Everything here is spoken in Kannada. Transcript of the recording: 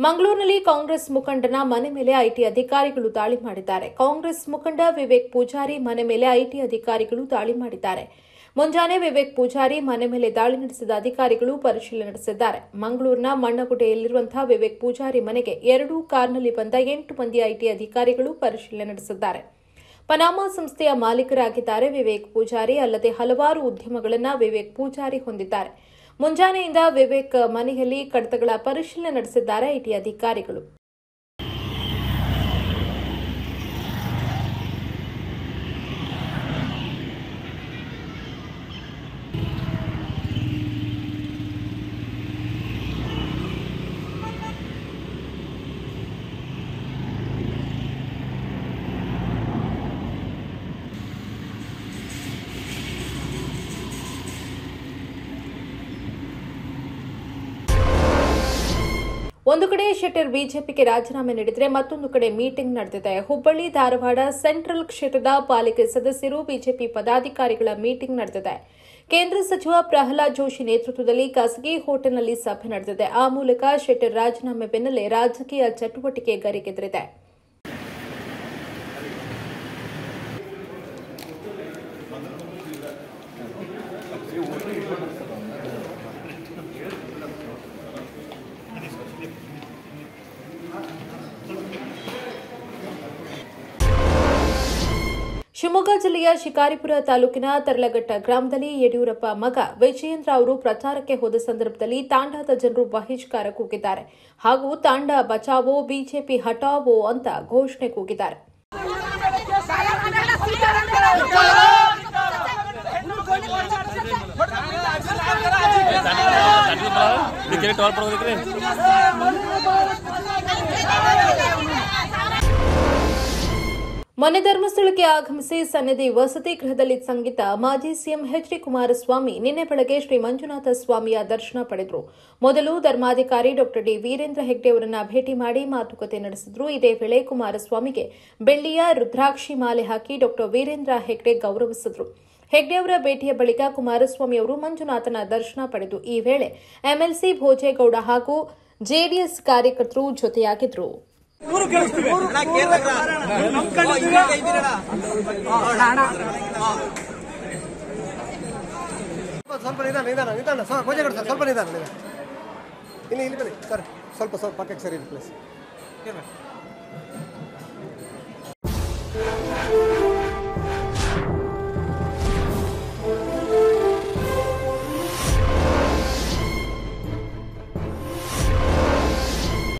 ಮಂಗಳೂರಿನಲ್ಲಿ ಕಾಂಗ್ರೆಸ್ ಮುಖಂಡನ ಮನೆ ಮೇಲೆ ಐಟಿ ಅಧಿಕಾರಿಗಳು ದಾಳಿ ಮಾಡಿದ್ದಾರೆ ಕಾಂಗ್ರೆಸ್ ಮುಖಂಡ ವಿವೇಕ್ ಪೂಜಾರಿ ಮನೆ ಮೇಲೆ ಐಟಿ ಅಧಿಕಾರಿಗಳು ದಾಳಿ ಮಾಡಿದ್ದಾರೆ ಮುಂಜಾನೆ ವಿವೇಕ್ ಪೂಜಾರಿ ಮನೆ ಮೇಲೆ ದಾಳಿ ನಡೆಸಿದ ಅಧಿಕಾರಿಗಳು ಪರಿಶೀಲನೆ ನಡೆಸಿದ್ದಾರೆ ಮಂಗಳೂರಿನ ಮಣ್ಣಗುಡ್ಡೆಯಲ್ಲಿರುವಂತಹ ವಿವೇಕ್ ಪೂಜಾರಿ ಮನೆಗೆ ಎರಡೂ ಕಾರ್ನಲ್ಲಿ ಬಂದ ಎಂಟು ಮಂದಿ ಐಟಿ ಅಧಿಕಾರಿಗಳು ಪರಿಶೀಲನೆ ನಡೆಸಿದ್ದಾರೆ ಪನಾಮಾ ಸಂಸ್ಥೆಯ ಮಾಲೀಕರಾಗಿದ್ದಾರೆ ವಿವೇಕ್ ಪೂಜಾರಿ ಅಲ್ಲದೆ ಹಲವಾರು ಉದ್ಯಮಗಳನ್ನು ವಿವೇಕ್ ಪೂಜಾರಿ ಹೊಂದಿದ್ದಾರೆ ಮುಂಜಾನೆಯಿಂದ ವಿವೇಕ್ ಮನೆಯಲ್ಲಿ ಕಡತಗಳ ಪರಿಶೀಲನೆ ನಡೆಸಿದ್ದಾರೆ ಐಟಿ ಅಧಿಕಾರಿಗಳು ಒಂದು ಕಡೆ ಶೆಟ್ಟರ್ ಬಿಜೆಪಿಗೆ ರಾಜೀನಾಮೆ ನೀಡಿದರೆ ಮತ್ತೊಂದು ಕಡೆ ಮೀಟಿಂಗ್ ನಡೆದಿದೆ ಹುಬ್ಬಳ್ಳಿ ಧಾರವಾಡ ಸೆಂಟ್ರಲ್ ಕ್ಷೇತ್ರದ ಪಾಲಿಕೆ ಸದಸ್ಯರು ಬಿಜೆಪಿ ಪದಾಧಿಕಾರಿಗಳ ಮೀಟಿಂಗ್ ನಡೆದಿದೆ ಕೇಂದ್ರ ಸಚಿವ ಪ್ರಹ್ಲಾದ್ ಜೋಶಿ ನೇತೃತ್ವದಲ್ಲಿ ಖಾಸಗಿ ಹೋಟೆಲ್ನಲ್ಲಿ ಸಭೆ ನಡೆದಿದೆ ಆ ಮೂಲಕ ಶೆಟ್ಟರ್ ರಾಜೀನಾಮೆ ಬೆನ್ನಲ್ಲೇ ರಾಜಕೀಯ ಚಟುವಟಿಕೆ ಗರಿಗೆದರಿದೆ ಶಿವಮೊಗ್ಗ ಜಿಲ್ಲೆಯ ಶಿಕಾರಿಪುರ ತಾಲೂಕಿನ ತರಲಘಟ್ಟ ಗ್ರಾಮದಲ್ಲಿ ಯಡಿಯೂರಪ್ಪ ಮಗ ವಿಜಯೇಂದ್ರ ಅವರು ಪ್ರಚಾರಕ್ಕೆ ಹೋದ ಸಂದರ್ಭದಲ್ಲಿ ತಾಂಡಾದ ಜನರು ಬಹಿಷ್ಕಾರ ಕೂಗಿದ್ದಾರೆ ಹಾಗೂ ತಾಂಡ ಬಚಾವೋ ಬಿಜೆಪಿ ಹಟಾವೋ ಅಂತ ಘೋಷಣೆ ಕೂಗಿದ್ದಾರೆ ಇದಕ್ಕೆ ಟೋಲ್ ಪಡ್ಕೋದಕ್ಕೆ ಮೊನ್ನೆ ಧರ್ಮಸ್ಥಳಕ್ಕೆ ಆಗಮಿಸಿ ಸನ್ನಿಧಿ ವಸತಿ ಗೃಹದಲ್ಲಿ ಸಂಗೀತ ಮಾಜಿ ಸಿಎಂ ಎಚ್ ಡಿ ಕುಮಾರಸ್ವಾಮಿ ನಿನ್ನೆ ಬೆಳಗ್ಗೆ ಶ್ರೀ ಮಂಜುನಾಥ ಸ್ವಾಮಿಯ ದರ್ಶನ ಪಡೆದರು ಮೊದಲು ಧರ್ಮಾಧಿಕಾರಿ ಡಾ ಡಿ ವೀರೇಂದ್ರ ಹೆಗ್ಡೆ ಅವರನ್ನ ಭೇಟಿ ಮಾಡಿ ಮಾತುಕತೆ ನಡೆಸಿದ್ರು ಇದೇ ವೇಳೆ ಕುಮಾರಸ್ವಾಮಿಗೆ ಬೆಳ್ಳಿಯ ರುದ್ರಾಕ್ಷಿ ಮಾಲೆ ಹಾಕಿ ಡಾ ವೀರೇಂದ್ರ ಹೆಗ್ಡೆ ಗೌರವಿಸಿದ್ರು ಹೆಗ್ಡೆ ಅವರ ಭೇಟಿಯ ಬಳಿಕ ಕುಮಾರಸ್ವಾಮಿ ಅವರು ಮಂಜುನಾಥನ ದರ್ಶನ ಪಡೆದು ಈ ವೇಳೆ ಎಂಎಲ್ಸಿ ಭೋಜೇಗೌಡ ಹಾಗೂ ಜೆಡಿಎಸ್ ಕಾರ್ಯಕರ್ತರು ಜೊತೆಯಾಗಿದ್ರು ಸ್ವಲ್ಪ ನಿಧಾನ ನಿಧಾನ ನಿಧಾನ ಸ್ವಲ್ಪ ಪೂಜೆ ಕೊಡಿ ಸರ್ ಸ್ವಲ್ಪ ನಿಧಾನ ನಿಧಾನ ಇಲ್ಲಿ ಇಲ್ಲಿ ಬನ್ನಿ ಸರ್ ಸ್ವಲ್ಪ ಸ್ವಲ್ಪ ಪಕ್ಕಕ್ಕೆ ಸರಿ ಪ್ಲೀಸ್